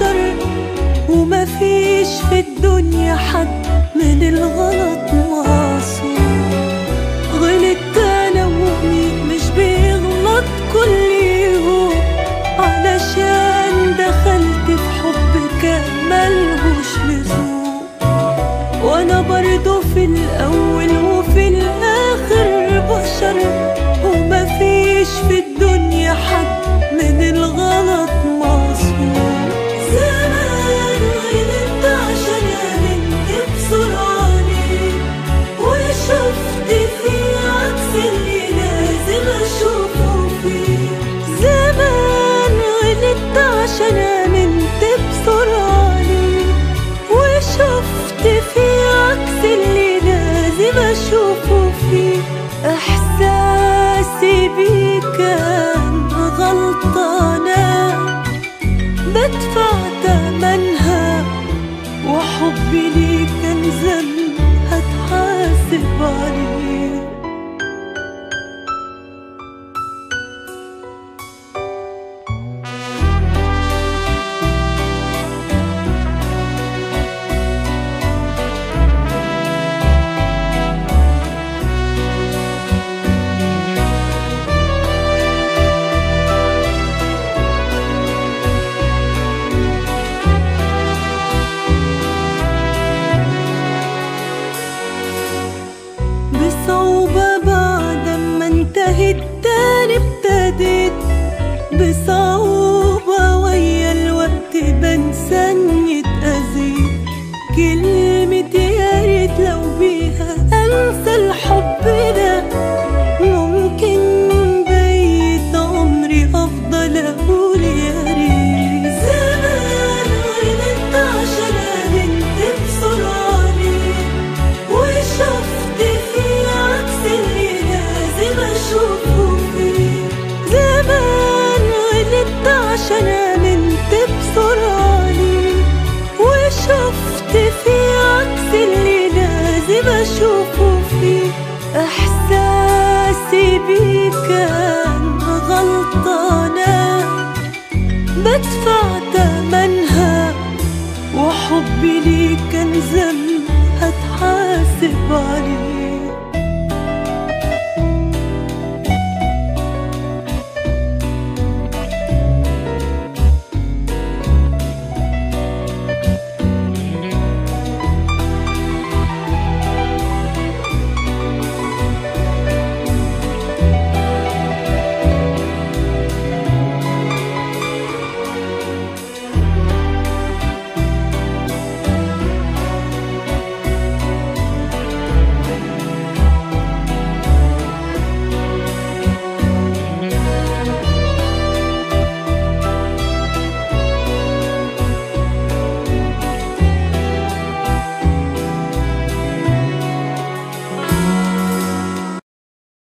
بشر ومفيش في الدنيا حد من الغلط معصوم غلطت انا ومين مش بيغلط كل يوم علشان دخلت في حب كان ملهوش لزوم وانا برضو في الاول وفي الاخر بشر ومفيش في الدنيا حد من الغلط معصوم زمان غلطت عشان امنت بسرعة ليك وشفت فيه عكس اللي لازم اشوفه فيه زمان غلطت عشان امنت بسرعة ليك وشفت فيه عكس اللي لازم اشوفه فيه احساسي بيه كان غلطانه بدفع تمنها وحبي ليك كان ذنب هتحاسب عليه بصعوبة بعد ما انتهت تاني ابتديت بصعوبة ويا الوقت بنسى اني اتأذيت كلمة يا ريت لو بيها انسى الحب ده ممكن بقيت عمري افضل اقول يا ريت زمان غلطت عشان امنت بسرعة ليك وشفت فيه عكس اللي لازم اشوفه فيه زمان غلطت عشان امنت بسرعة ليك وشفت فيه عكس اللي لازم اشوفه فيه احساسي بيه كان غلطانه بدفع تمنها وحبي ليك كان ذنب هتحاسب عليه